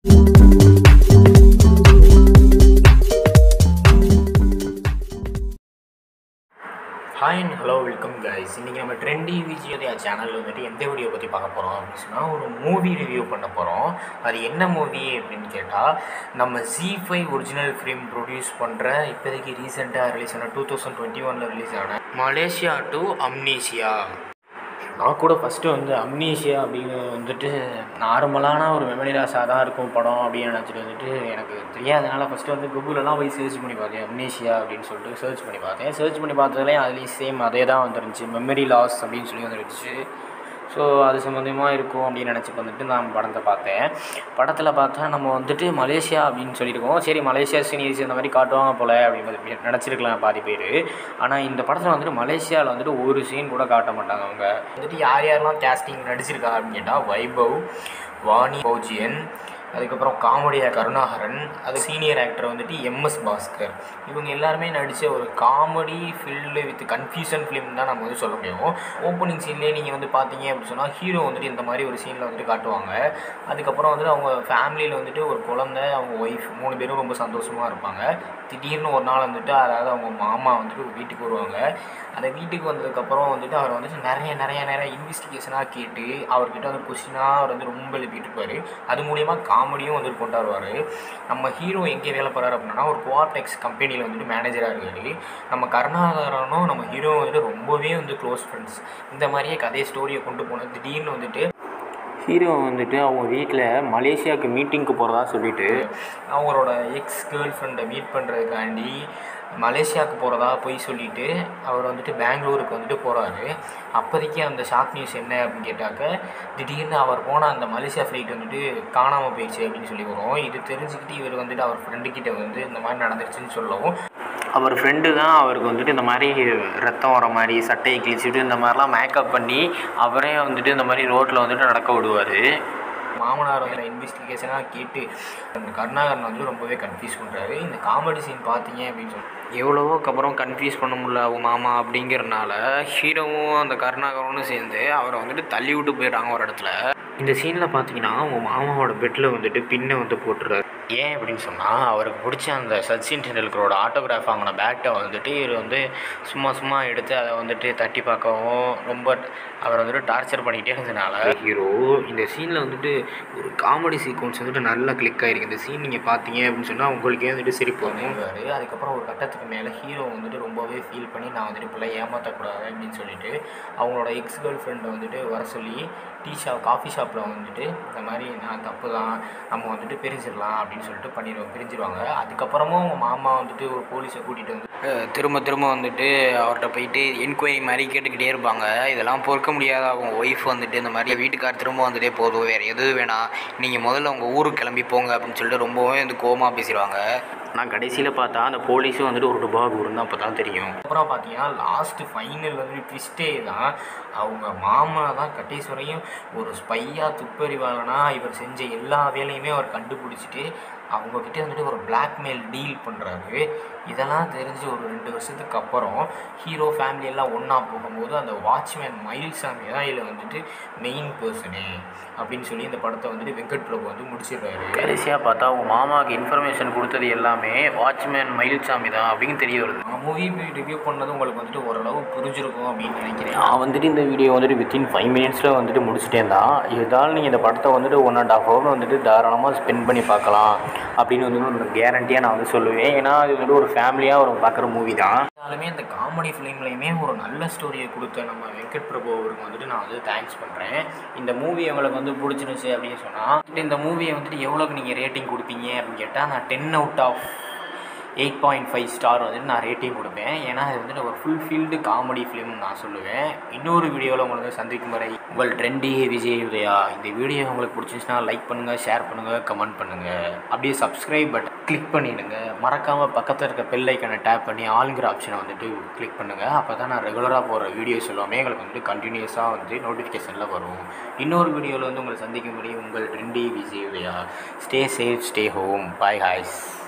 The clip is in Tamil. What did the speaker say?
hi and hello welcome guys இன்றைக்கி நம்ம ட்ரெண்டி விஜயோதயா சேனலில் வந்துட்டு எந்த வீடியோ பற்றி பார்க்க போகிறோம் அப்படின்னு சொன்னால் ஒரு மூவி ரிவ்யூ பண்ண போகிறோம் அது என்ன மூவி அப்படின்னு கேட்டால் நம்ம G five original film produce பண்ணுற இப்போதைக்கு ரீசெண்டாக ரிலீஸ் ஆன டூ தௌசண்ட் டுவெண்ட்டி ஒனில் ரிலீஸ் ஆன மலேசியா டு அம்னீசியா நான் கூட ஃபஸ்ட்டு வந்து அம்னீஷியா அப்படின்னு வந்துட்டு நார்மலான ஒரு மெமரி லாஸாக தான் இருக்கும் படம் அப்படின்னு நினச்சிட்டு வந்துட்டு எனக்கு தெரியாதனால ஃபஸ்ட்டு வந்து கூகுளெலாம் போய் சர்ச் பண்ணி பார்த்தேன் அம்னீஷியா அப்படின்னு சொல்லிட்டு சர்ச் பண்ணி பார்த்தேன் சர்ச் பண்ணி பார்த்ததுலேயும் அதுலேயும் சேம் அதே தான் வந்துருந்துச்சு மெமரி லாஸ் அப்படின்னு சொல்லி வந்துருந்துச்சு ஸோ அது சம்மந்தமாக இருக்கும் அப்படின்னு நினச்சி வந்துட்டு நான் படத்தை பார்த்தேன் படத்தில் பார்த்தா நம்ம வந்துட்டு மலேசியா அப்படின்னு சொல்லியிருக்கோம் சரி மலேசியா சீனியர்ஸ் இந்த மாதிரி காட்டுவாங்க போல் அப்படின்னு நினச்சிருக்கலாம் பாதி பேர் ஆனால் இந்த படத்தில் வந்துட்டு மலேசியாவில் வந்துட்டு ஒரு சீன் கூட காட்ட மாட்டாங்க அவங்க வந்துட்டு யார் யாரெல்லாம் கேஸ்டிங் நடிச்சிருக்கா அப்படின்னு கேட்டால் வைபவ் வாணி பௌஜியன் அதுக்கப்புறம் காமெடியா கருணாகரன் அது சீனியர் ஆக்டர் வந்துட்டு எம்எஸ் பாஸ்கர் இவங்க எல்லாருமே நடித்த ஒரு comedy filled with confusion film தான் நம்ம வந்து சொல்ல முடியும் ஓப்பனிங் சீன்லேயே நீங்கள் வந்து பார்த்தீங்க அப்படின்னு சொன்னால் ஹீரோ வந்துட்டு இந்த மாதிரி ஒரு சீனில் வந்துட்டு காட்டுவாங்க அதுக்கப்புறம் வந்துட்டு அவங்க ஃபேமிலியில் வந்துட்டு ஒரு குழந்தை அவங்க ஒய்ஃப் மூணு பேரும் ரொம்ப சந்தோஷமாக இருப்பாங்க திடீர்னு ஒரு நாள் வந்துட்டு அதாவது அவங்க மாமா வந்துட்டு வீட்டுக்கு வருவாங்க அந்த வீட்டுக்கு வந்ததுக்கப்புறம் வந்துட்டு அவர் வந்துட்டு நிறைய நிறைய நிறைய இன்வெஸ்டிகேஷனாக கேட்டு அவர்கிட்ட வந்து கொஸ்டினாக அவர் வந்து ரொம்ப எழுப்பிட்டு இருப்பார் அது மூலியமாக காமெடியும் வந்துட்டு கொண்டாடுவார் நம்ம ஹீரோ எங்கே வேலை போகிறாரு அப்படின்னா ஒரு குவார்டெக்ஸ் கம்பெனியில் வந்துட்டு மேனேஜராக இருக்காரு நம்ம கருணாகரனும் நம்ம ஹீரோ வந்துட்டு ரொம்பவே வந்து க்ளோஸ் ஃப்ரெண்ட்ஸ் இந்த மாதிரியே கதை ஸ்டோரியை கொண்டு போனது திடீர்னு வந்துட்டு ஹீரோ வந்துட்டு அவங்க வீட்டில் மலேசியாவுக்கு மீட்டிங்க்கு போகிறதா சொல்லிட்டு அவங்களோட எக்ஸ் கேர்ள் ஃப்ரெண்டை மீட் பண்ணுறதுக்காண்டி மலேசியாவுக்கு போகிறதா போய் சொல்லிவிட்டு அவர் வந்துட்டு பெங்களூருக்கு வந்துட்டு போகிறாரு அப்போதைக்கு அந்த ஷாக் நியூஸ் என்ன அப்படின்னு கேட்டாக்க திடீர்னு அவர் போன அந்த மலேசியா ஃப்ளைட் வந்துட்டு காணாமல் போயிடுச்சு அப்படின்னு சொல்லி வரும் இது தெரிஞ்சுக்கிட்டு இவர் வந்துட்டு அவர் ஃப்ரெண்டுக்கிட்ட வந்து இந்த மாதிரி நடந்துருச்சுன்னு சொல்லவும் அவர் ஃப்ரெண்டு தான் அவருக்கு வந்துட்டு இந்த மாதிரி ரத்தம் வர மாதிரி சட்டையை கிழிச்சிட்டு இந்த மாதிரிலாம் மேக்கப் பண்ணி அவரே வந்துட்டு இந்த மாதிரி ரோட்டில் வந்துட்டு நடக்க விடுவார் மாமனார் வந்து இன்வெஸ்டிகேஷனாக கேட்டு அந்த கருணாகரன் வந்து ரொம்பவே கன்ஃபியூஸ் பண்ணுறாரு இந்த காமெடி சீன் பார்த்தீங்க அப்படின்னு சொல்லி எவ்வளவோக்கு அப்புறம் கன்ஃபியூஸ் பண்ண முடியல அவங்க மாமா அப்படிங்கிறனால ஹீரோவும் அந்த கருணாகரனும் சேர்ந்து அவரை வந்துட்டு தள்ளி விட்டு போயிடுறாங்க ஒரு இடத்துல இந்த சீனில் பார்த்தீங்கன்னா அவங்க மாமாவோட பெட்டில் வந்துட்டு பின்னை வந்து போட்டுறாரு ஏன் அப்படின்னு சொன்னால் அவருக்கு பிடிச்ச அந்த சச்சின் டெண்டுல்கரோட ஆட்டோகிராஃப் வாங்கின பேட்டை வந்துட்டு இவர் வந்து சும்மா சும்மா எடுத்து அதை வந்துட்டு தட்டி பார்க்கவும் ரொம்ப அவர் வந்துட்டு டார்ச்சர் பண்ணிகிட்டே இருந்ததுனால ஹீரோ இந்த சீனில் வந்துட்டு ஒரு காமெடி சீக்வன்ஸ் வந்துட்டு நல்லா கிளிக் ஆகிருக்கு இந்த சீன் நீங்கள் பார்த்தீங்க அப்படின்னு சொன்னால் உங்களுக்கே வந்துட்டு சிரிப்பு வந்துருவார் அதுக்கப்புறம் ஒரு கட்டத்துக்கு மேலே ஹீரோ வந்துட்டு ரொம்பவே ஃபீல் பண்ணி நான் வந்துட்டு இப்போல்லாம் ஏமாற்றக்கூடாது அப்படின்னு சொல்லிட்டு அவங்களோட எக்ஸ் கேர்ள் ஃப்ரெண்டை வந்துட்டு வர சொல்லி டீ ஷாப் காஃபி ஷாப்பில் வந்துட்டு இந்த மாதிரி நான் தப்பு தான் நம்ம வந்துட்டு பிரிஞ்சிடலாம் அப்படின்னு சொல்லிட்டு பண்ணிடுவோம் பிரிஞ்சிருவாங்க அதுக்கப்புறமும் அவங்க மாமா வந்துட்டு ஒரு போலீஸை கூட்டிகிட்டு வந்து அஹ், திரும்ப திரும்ப வந்துட்டு அவர்கிட்ட போயிட்டு என்கொயரி மாதிரி கேட்டுக்கிட்டே இருப்பாங்க இதெல்லாம் பொறுக்க முடியாத அவங்க ஒய்ஃப் வந்துட்டு இந்த மாதிரி வீட்டுக்கார் திரும்ப வந்துட்டே போதும் வேறு எதுவும் வேணாம் நீங்கள் முதல்ல உங்கள் ஊருக்கு கிளம்பி போங்க அப்படின்னு சொல்லிட்டு ரொம்பவே வந்து கோவமாக பேசிடுவாங்க நான் கடைசியில் பார்த்தா அந்த போலீஸும் வந்துட்டு ஒரு டுபாக் இருந்தால் அப்போ தான் தெரியும் அப்புறம் பார்த்தீங்கன்னா லாஸ்ட்டு ஃபைனல் வந்து ட்விஸ்டே தான் அவங்க மாமா தான் கடைசி வரையும் ஒரு ஸ்பையாக துப்பறிவாளனா இவர் செஞ்ச எல்லா வேலையுமே அவர் கண்டுபிடிச்சிட்டு அவங்கக்கிட்ட வந்துட்டு ஒரு blackmail டீல் பண்ணுறாரு இதெல்லாம் தெரிஞ்சு ஒரு ரெண்டு வருஷத்துக்கு அப்புறம் ஹீரோ ஃபேமிலி எல்லாம் ஒன்றா போகும்போது அந்த வாட்ச்மேன் மயில்சாமி தான் இதில் வந்துட்டு மெயின் பர்சனு அப்படின்னு சொல்லி இந்த படத்தை வந்துட்டு வெங்கட் பிரபு வந்து முடிச்சிடுறாரு கடைசியாக பார்த்தா அவங்க மாமாவுக்கு இன்ஃபர்மேஷன் கொடுத்தது எல்லாமே வாட்ச்மேன் மயில்சாமி தான் அப்படின்னு தெரிய வருது நான் மூவி ரிவ்யூ பண்ணது உங்களுக்கு வந்துட்டு ஓரளவு புரிஞ்சிருக்கும் அப்படின்னு நினைக்கிறேன் நான் வந்துட்டு இந்த வீடியோ வந்துட்டு வித்தின் ஃபைவ் மினிட்ஸில் வந்துட்டு முடிச்சிட்டேன் தான் இருந்தாலும் நீங்கள் இந்த படத்தை வந்துட்டு ஒன் அண்ட் ஆஃப் ஹவர் வந்துட்டு தாராளமாக ஸ்பெண்ட் பண்ணி பார்க்கலாம் அப்படின்னு வந்து ஒரு கேரண்டியாக நான் வந்து சொல்லுவேன் ஏன்னா இது வந்துட்டு ஒரு ஃபேமிலியாக ஒரு பார்க்குற மூவி தான் இருந்தாலுமே இந்த காமெடி ஃபிலிம்லையுமே ஒரு நல்ல ஸ்டோரியை கொடுத்த நம்ம வெங்கட் பிரபு அவருக்கு வந்துட்டு நான் வந்து தேங்க்ஸ் பண்ணுறேன் இந்த மூவி உங்களுக்கு வந்து பிடிச்சிருந்துச்சு அப்படின்னு சொன்னால் இந்த மூவியை வந்துட்டு எவ்வளோக்கு நீங்கள் ரேட்டிங் கொடுப்பீங்க அப்படின்னு கேட்டால் நான் ten out of eight point five star வந்துட்டு நான் ரேட்டிங் கொடுப்பேன் ஏன்னா இது வந்துட்டு ஒரு ஃபுல்ஃபில்டு காமெடி ஃபிலிம் நான் சொல்லுவேன் இன்னொரு வீடியோவில் உங்களை வந்து சந்திக்கும் வரை உங்கள் ட்ரெண்டி விஜய் உதயா இந்த வீடியோ உங்களுக்கு பிடிச்சிருந்துச்சுன்னா லைக் பண்ணுங்கள் ஷேர் பண்ணுங்கள் கமெண்ட் பண்ணுங்கள் அப்படியே சப்ஸ்கிரைப் பட்டன் கிளிக் பண்ணிவிடுங்க மறக்காமல் பக்கத்தில் இருக்க பெல் ஐக்கனை டேப் பண்ணி ஆளுங்கிற ஆப்ஷனை வந்துட்டு கிளிக் பண்ணுங்கள் அப்போ தான் நான் ரெகுலராக போகிற வீடியோஸ் எல்லாமே எங்களுக்கு வந்துட்டு கண்டினியூஸாக வந்து நோட்டிஃபிகேஷனில் வரும் இன்னொரு வீடியோவில் வந்து உங்களை சந்திக்கும் வரை உங்கள் trendy Vijay Udhaya stay safe stay home bye ஹாய்ஸ்